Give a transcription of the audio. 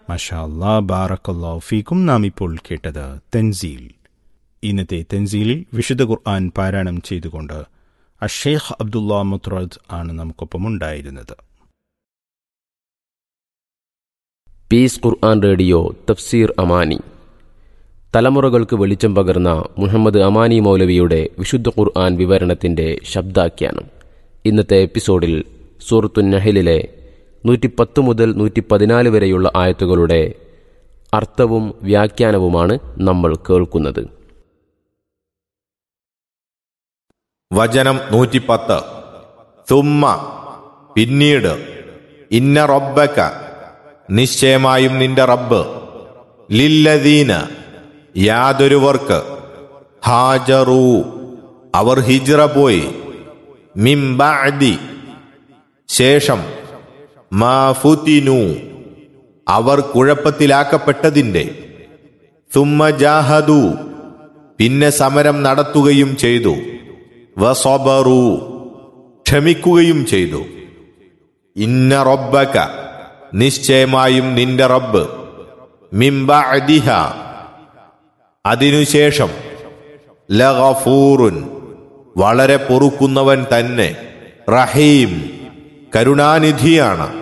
മഷാ അല്ലാ ബാറക്കല്ലാ ഫീക്കും നാം ഇപ്പോൾ കേട്ടത് തെൻസീൽ ഇന്നത്തെ തെൻസീലിൽ വിശുദ്ധ ഖുർആൻ പാരായണം ചെയ്തുകൊണ്ട് അഷേഖ് അബ്ദുള്ള മുത്രദ് ആണ് നമുക്കൊപ്പം ഉണ്ടായിരുന്നത് പീസ് ഖുർആൻ റേഡിയോ തഫ്സീർ അമാനി തലമുറകൾക്ക് വെളിച്ചം പകർന്ന മുഹമ്മദ് അമാനി മൗലവിയുടെ വിശുദ്ധ ഖുർആൻ വിവരണത്തിന്റെ ശബ്ദാഖ്യാനം ഇന്നത്തെ എപ്പിസോഡിൽ സൂറത്തു നഹലിലെ നൂറ്റിപ്പത്ത് മുതൽ നൂറ്റി പതിനാല് വരെയുള്ള ആയത്തുകളുടെ അർത്ഥവും വ്യാഖ്യാനവുമാണ് നമ്മൾ കേൾക്കുന്നത് വചനം നൂറ്റിപ്പത്ത് തുമ്മ പിന്നീട് ഇന്ന റബ്ബക്ക നിശ്ചയമായും നിന്റെ റബ്ബ് ലില്ലദീന യാതൊരുവർക്ക് ഹാജറൂ അവർ ഹിജ്റ പോയി മിംബഅദി ശേഷം മാഫുത്തിനു അവർ കുഴപ്പത്തിലാക്കപ്പെട്ടതിൻ്റെ തുമ്മ ജാഹദു പിന്നെ സമരം നടത്തുകയും ചെയ്തു വസബറു ക്ഷമിക്കുകയും ചെയ്തു ഇന്ന റബ്ബക നിശ്ചയമായും നിന്റെ റബ്ബ് മിംബഅദിഹ അതിനുശേഷം ലഗഫൂറുൻ വളരെ പൊറുക്കുന്നവൻ തന്നെ റഹീം കരുണാനിധിയാണ്